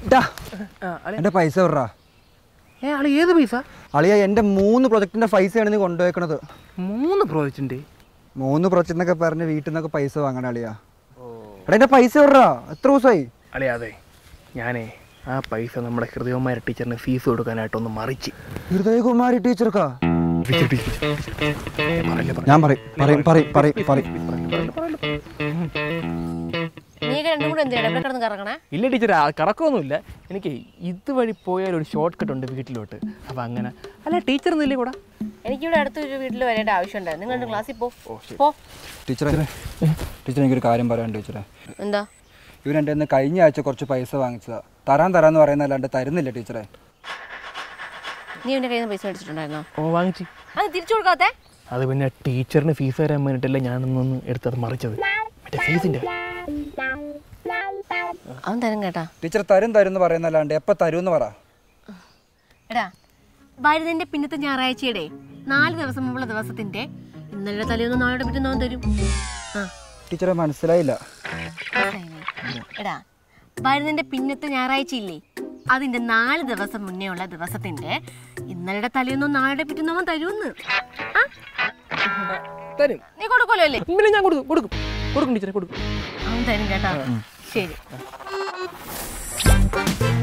ടാ ആ, അളിയ- എൻ്റെ പൈസ വിടറാ ഏ ആള് ഏത് പൈസ അളിയ എൻ്റെ മൂന്ന് പ്രൊജക്റ്റിൻ്റെ പൈസയാണ് നീ കൊണ്ടുപോയേക്കണത് മൂന്ന് പ്രോജക്റ്റിന്റെ മൂന്ന് പ്രൊജക്റ്റ് എന്നൊക്കെ പറഞ്ഞ് വീട്ടിൽ നിന്നൊക്കെ പൈസ വാങ്ങണ അളിയ എടാ എൻ്റെ പൈസ വിടറാ എത്ര ദിവസമായി അളിയ അതെ ഞാനേ ആ പൈസ നമ്മുടെ ഹൃദയകുമാര ടീച്ചറിന് ഫീസ് കൊടുക്കാനായിട്ടൊന്ന് മറിച്ച് ഹൃദയകുമാരി ടീച്ചർക്കാ ഞാൻ പറയും പറയും പറയും പറയും പറയും നീയൊക്കെ രണ്ടും കൂടെ എന്ത് ചെയ്യണം എവിടെ കിടന്ന് കറങ്ങണേ ഇല്ല ടീച്ചർ കറക്കമൊന്നുമില്ല എനിക്ക് ഇതുവഴി പോയാൽ ഒരു ഷോർട്ട് കട്ട് ഉണ്ട് വീട്ടിലോട്ട് അപ്പം അങ്ങനെ അല്ല ടീച്ചർ ഒന്നുമില്ലേ കൂടെ എനിക്കിവിടെ അടുത്തൊരു വീട്ടിൽ വരേണ്ട ആവശ്യമുണ്ടായിരുന്നു നിങ്ങൾ രണ്ട് ക്ലാസ്സിൽ പോ പോ ടീച്ചറെ ടീച്ചർ എനിക്കൊരു കാര്യം പറയാനുണ്ട് ടീച്ചറെ എന്താ ഇവൻ എൻ്റെ നിന്ന് കഴിഞ്ഞ ആഴ്ച കുറച്ച് പൈസ വാങ്ങിച്ചതാ തരാൻ തരാന്ന് പറയുന്നതല്ലാണ്ട് തരുന്നില്ല ടീച്ചറെ നീ എന്റെ കയ്യിൽ നിന്ന് പൈസ മേടിച്ചിട്ടുണ്ടായിരുന്നോ ഓ വാങ്ങിച്ച് അത് തിരിച്ചു കൊടുക്കാത്തെ അത് പിന്നെ ടീച്ചറിന് ഫീസ് തരാൻ വേണ്ടിയിട്ടല്ല ഞാനൊന്നൊന്ന് എടുത്തത് മറിച്ചത് മറ്റേ ഫീസിൻ്റെ അവൻ തരും കേട്ടാ ടീച്ചർ തരും തരും എന്ന് പറയുന്നതല്ലാണ്ട് എപ്പോൾ തരും എന്ന് പറ എടാ വരുന്നതിന്റെ പിന്നത്തെ ഞായറാഴ്ചയുടെ നാല് ദിവസം മുമ്പുള്ള ദിവസത്തിന്റെ ഇന്നലെ തലേന്ന് നാളെ പിറ്റേന്ന് അവൻ തരും ആ ടീച്ചറെ മനസ്സിലായില്ല മനസ്സിലായില്ലേ? എടാ വരുന്നതിന്റെ പിന്നത്തെ ഞായറാഴ്ച ഇല്ലേ അതിന്റെ നാല് ദിവസം മുന്നേ ഉള്ള ദിവസത്തിന്റെ ഇന്നലെ തലേന്നോ നാളെ പിറ്റേന്നോ അവൻ തരുമെന്ന് ആ? തരും നീ കൊടുക്കുമല്ലോ അല്ലേ പിന്നെ ഞാൻ കൊടുക്കും കൊടുക്കും കൊടുക്കും ടീച്ചറെ കൊടുക്കും അവൻ തരും കേട്ടാ ശരി